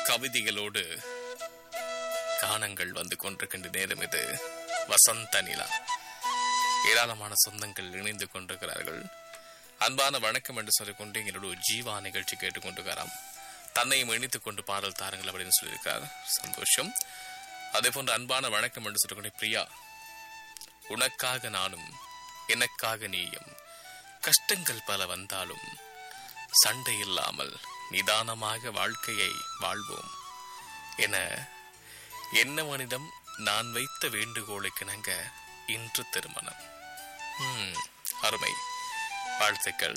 கவிதைகளோடு கானங்கள் வந்து கொண்டிருக்கின்ற நேரம் இது வசந்த நிலா ஏராளமான சொந்தங்கள் இணைந்து கொண்டிருக்கிறார்கள் அன்பான வணக்கம் என்று சொல்லிக்கொண்டு எங்களோட ஜீவா நிகழ்ச்சி கேட்டுக்கொண்டிருக்கிறாராம் தன்னையும் இணைத்துக் கொண்டு பாடல் தாருங்கள் அப்படின்னு சொல்லியிருக்கார் சந்தோஷம் அதே போன்று அன்பான வணக்கம் என்று சொல்லிக்கொண்டு பிரியா உனக்காக நானும் எனக்காக நீயும் கஷ்டங்கள் பல வந்தாலும் சண்டை இல்லாமல் நிதானமாக வாழ்க்கையை வாழ்வோம் என என்னவனிடம் நான் வைத்த வேண்டுகோளுக்கு இணங்க இன்று திருமணம் ம், அருமை வாழ்த்துக்கள்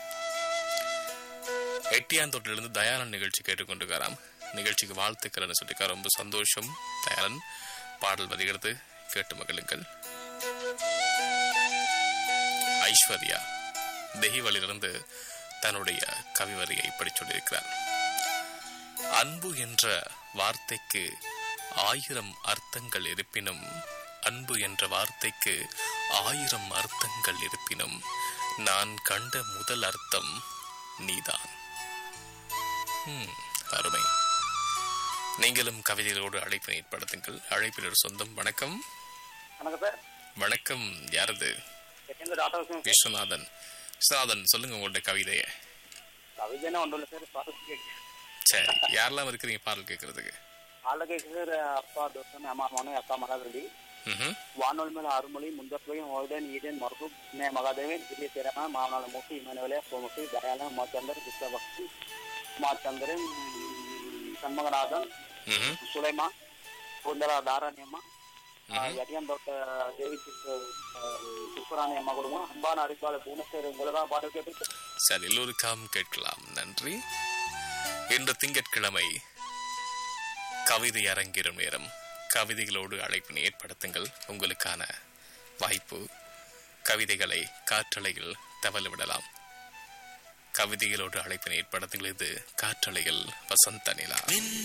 எட்டியாந்தோட்டிலிருந்து தயாளன் நிகழ்ச்சி கேட்டுக்கொண்டிருக்காராம் நிகழ்ச்சிக்கு வாழ்த்துக்கள் சொல்லியிருக்கார் ரொம்ப சந்தோஷம் தயாளன் பாடல் வருகிறது கேட்டு மகிழுங்கள் ஐஸ்வர்யா தெஹிவலிலிருந்து தன்னுடைய கவிவரியை இப்படி சொல்லியிருக்கிறார் அன்பு என்ற வார்த்தைக்கு ஆயிரம் அர்த்தங்கள் இருப்பினும் அன்பு என்ற வார்த்தைக்கு ஆயிரம் அர்த்தங்கள் இருப்பினும் நான் கண்ட முதல் அர்த்தம் நீதான் ம், அருமை நீங்களும் கவிதைகளோடு அழைப்பினை ஏற்படுத்துங்கள் அழைப்பில் ஒரு சொந்தம் வணக்கம் வணக்கம் சார் வணக்கம் யாரது எந்த டாக்டர் விஷயம் விஸ்வநாதன் விஸ்வநாதன் சொல்லுங்க உங்களுடைய கவிதையை கவிதைனா ஒன்றும் இல்லை சார் பாட்டு கேட்கு சரி யாரெல்லாம் இருக்கிறீங்க பாடல் கேட்கறதுக்கு ஆள கேட்கு சார் அப்பா தோசன் அம்மா மோனே அக்கா மகாதேவி ம்ஹும். வானொலி மேல அருமொழி முந்தத்வயம் ஓய்டன் ஈடன் மருது மே மகாதேவன் திவ்ய திறம மாமனால மூர்த்தி இமனவலே சோமசி தயாளன் உமாச்சந்தர் கிருஷ்ணபக்தி உமாச்சந்திரன் சண்முகநாதன் ம்ஹும். சுலைமா சுந்தரா தாராணி அம்மா ம்ஹும். எட்டியம் தோட்ட தேவி சுப்பராணி அம்மா குடும்பம் அன்பான அறிவாளர் பூனேஸ்வர் உங்களதான் பாட்டு கேட்டு சரி எல்லோருக்காம் கேட்கலாம் நன்றி இன்று திங்கட்கிழமை கவிதை அரங்கிடும் நேரம் கவிதைகளோடு அழைப்பினை ஏற்படுத்துங்கள் உங்களுக்கான வாய்ப்பு கவிதைகளை காற்றலையில் தவள விடலாம் கவிதைகளோடு அழைப்பினை ஏற்படுத்துங்கள் இது காற்றலையில் வசந்த நிலா